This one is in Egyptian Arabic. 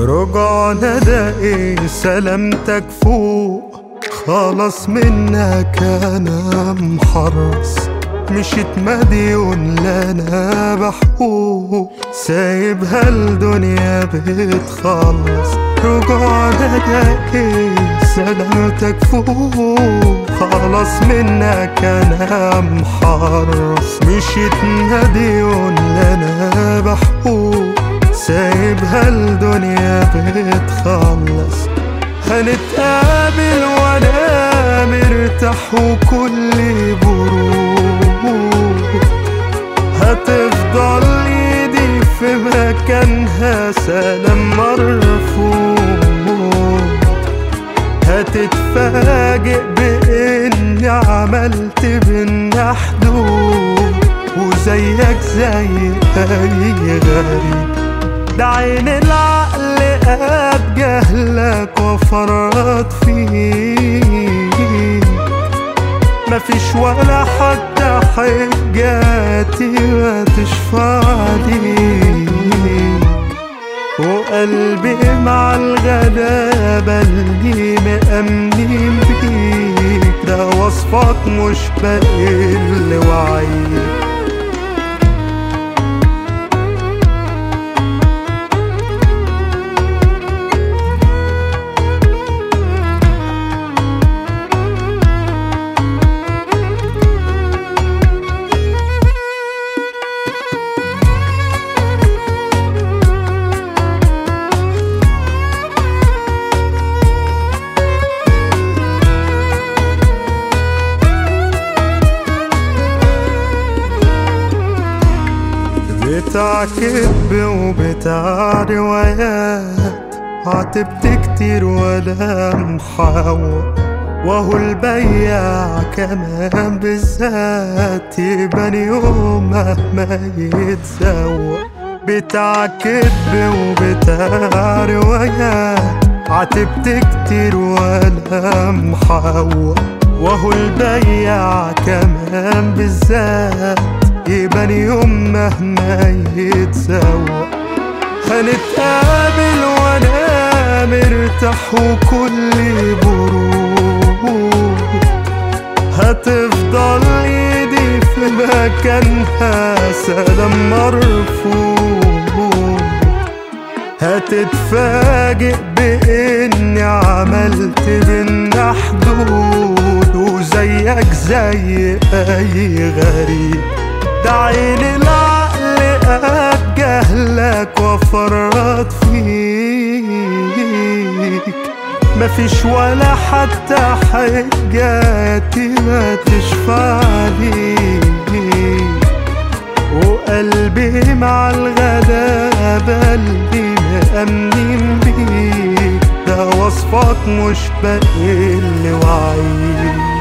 رجعنا ده ايه سلامتك فوق خلاص منك انا محرص مشيت مديون لنا بحقوق سايبها الدنيا بتخلص رجعنا ده ايه سلامتك فوق خلاص منك انا محرص مشيت مديون لنا بحقوق سايبها الدنيا بتخلص هنتقابل وانا مرتاح وكل برود هتفضل ايدي في مكانها سلام مرفوض هتتفاجئ باني عملت بينا حدود وزيك زي اي غريب ده عين العقل قد جهلك وفرط فيه مفيش ولا حتى حجاتي ما تشفع ليك وقلبي مع الغلابة اللي مأمنين بيك ده وصفك مش بقل وعيك بتاع كذب وبتاع روايات عاتبت كتير ولا محاوى وهو البياع كمان بالذات يبان يوم مهما يتسوى بتاع كذب وبتاع روايات عاتبت كتير ولا محاوى وهو البياع كمان بالذات يبان يوم مهما يتسوى هنتقابل وانا مرتاح وكل برود هتفضل ايدي في مكانها سلام مرفوض هتتفاجئ باني عملت بينا حدود وزيك زي اي غريب ده عين العقل قد جهلك وفرط فيك مفيش ولا حتى حجاتي ما تشفع ليك وقلبي مع الغلابة اللي مأمنين بيك ده وصفك مش بقل وعيك